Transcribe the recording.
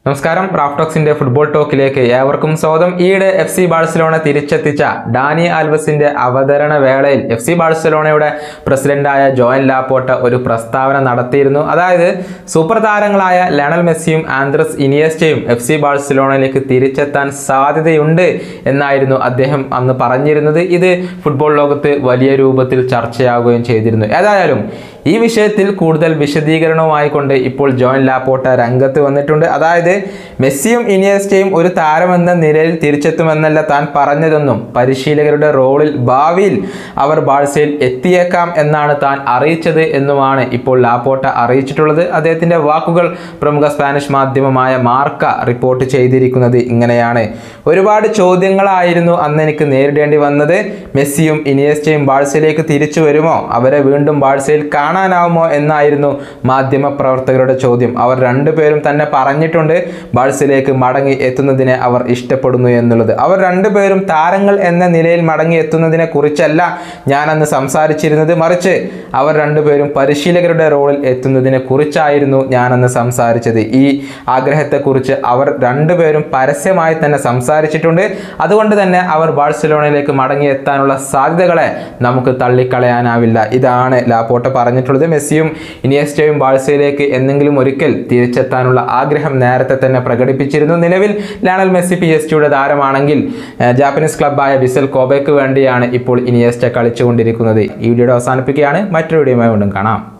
നമസ്കാരം റാഫ്റ്റോക്സിന്റെ ഫുട്ബോൾ ടോക്കിലേക്ക് ഏവർക്കും സ്വാഗതം ഈയിടെ എഫ് സി ബാഴ്സലോണ തിരിച്ചെത്തിച്ച ഡാനി ആൽവസിന്റെ അവതരണ വേളയിൽ എഫ് സി ബാഴ്സലോണയുടെ പ്രസിഡന്റായ ജോയൻ ലാപ്പോട്ട ഒരു പ്രസ്താവന നടത്തിയിരുന്നു അതായത് സൂപ്പർ താരങ്ങളായ ലയണൽ മെസ്സിയും ആന്ത്രസ് ഇനിയസ്റ്റയും എഫ് സി ബാഴ്സലോണയിലേക്ക് തിരിച്ചെത്താൻ സാധ്യതയുണ്ട് എന്നായിരുന്നു അദ്ദേഹം അന്ന് പറഞ്ഞിരുന്നത് ഇത് ഫുട്ബോൾ ലോകത്ത് വലിയ രൂപത്തിൽ ചർച്ചയാവുകയും ചെയ്തിരുന്നു ഏതായാലും ഈ വിഷയത്തിൽ കൂടുതൽ വിശദീകരണവുമായി കൊണ്ട് ഇപ്പോൾ ജോയിൻ ലാപ്പോട്ട രംഗത്ത് വന്നിട്ടുണ്ട് അതായത് മെസ്സിയും ഇനിയസ്റ്റയും ഒരു താരമെന്ന നിലയിൽ തിരിച്ചെത്തുമെന്നല്ല താൻ പറഞ്ഞതെന്നും പരിശീലകരുടെ റോളിൽ ഭാവിയിൽ അവർ ബാഴ്സയിൽ എത്തിയേക്കാം എന്നാണ് താൻ അറിയിച്ചത് എന്നുമാണ് ഇപ്പോൾ ലാപ്പോട്ട അറിയിച്ചിട്ടുള്ളത് അദ്ദേഹത്തിന്റെ വാക്കുകൾ പ്രമുഖ സ്പാനിഷ് മാധ്യമമായ മാർക്ക റിപ്പോർട്ട് ചെയ്തിരിക്കുന്നത് ഇങ്ങനെയാണ് ഒരുപാട് ചോദ്യങ്ങളായിരുന്നു അന്ന് എനിക്ക് നേരിടേണ്ടി വന്നത് മെസ്സിയും ഇനിയസ്റ്റയും ബാഴ്സയിലേക്ക് തിരിച്ചു വരുമോ അവരെ വീണ്ടും ബാഴ്സയിൽ കാണാനാവുമോ എന്നായിരുന്നു മാധ്യമ പ്രവർത്തകരുടെ ചോദ്യം അവർ രണ്ടുപേരും തന്നെ പറഞ്ഞിട്ടുണ്ട് ബാഴ്സയിലേക്ക് മടങ്ങി എത്തുന്നതിനെ അവർ ഇഷ്ടപ്പെടുന്നു എന്നുള്ളത് അവർ രണ്ടുപേരും താരങ്ങൾ എന്ന നിലയിൽ മടങ്ങി എത്തുന്നതിനെ കുറിച്ചല്ല ഞാൻ അന്ന് സംസാരിച്ചിരുന്നത് മറിച്ച് അവർ രണ്ടുപേരും പരിശീലകരുടെ റോളിൽ എത്തുന്നതിനെ കുറിച്ചായിരുന്നു ഞാനന്ന് സംസാരിച്ചത് ഈ ആഗ്രഹത്തെക്കുറിച്ച് അവർ രണ്ടുപേരും പരസ്യമായി തന്നെ സംസാരിച്ചിട്ടുണ്ട് അതുകൊണ്ട് തന്നെ അവർ ബാഴ്സലോണയിലേക്ക് മടങ്ങി എത്താനുള്ള സാധ്യതകളെ നമുക്ക് തള്ളിക്കളയാനാവില്ല ഇതാണ് ലാപ്പോട്ട പറഞ്ഞിട്ടുള്ളത് മെസ്സിയും ഇനിയസ്റ്റയും ബാഴ്സയിലേക്ക് എന്നെങ്കിലും ഒരിക്കൽ തിരിച്ചെത്താനുള്ള ആഗ്രഹം നേരത്തെ തന്നെ പ്രകടിപ്പിച്ചിരുന്നു നിലവിൽ ലയണൽ മെസ്സി പി എസ് ടിയുടെ താരമാണെങ്കിൽ ഏഹ്, ജാപ്പനീസ് ക്ലബ്ബായ വിസൽ കോബയ്ക്ക് വേണ്ടിയാണ് ഇപ്പോൾ ഇനിയസ്റ്റ കളിച്ചുകൊണ്ടിരിക്കുന്നത് ഈ വീഡിയോയുടെ അവസാനിപ്പിക്കുകയാണ് മറ്റൊരു വീഡിയോയുമായി വീണ്ടും കാണാം